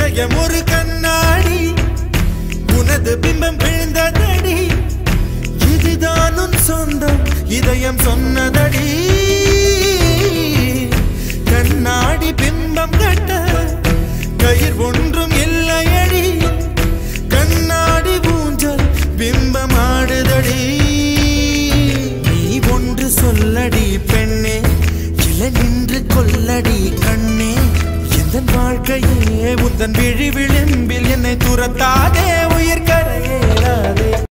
இதயம் ஒரு கண்ணாடி உனது பிம்பம் விழுந்ததடி இதுதான் உன் சொந்தம் இதயம் சொன்னதடி கண்ணாடி பிம்பம் கட்ட கயிர் ஒன்றும் இல்லையடி கண்ணாடி ஊஞ்சல் பிம்பம் ஆடுதடி நீ ஒன்று சொல்லடி பெண்ணே இல நின்று கொல்லடி கண்ணே எந்த வாழ்க்கையே உந்தன் விழி விளிம்பில் என்னை துரத்தாதே உயிர் கரையேறாதே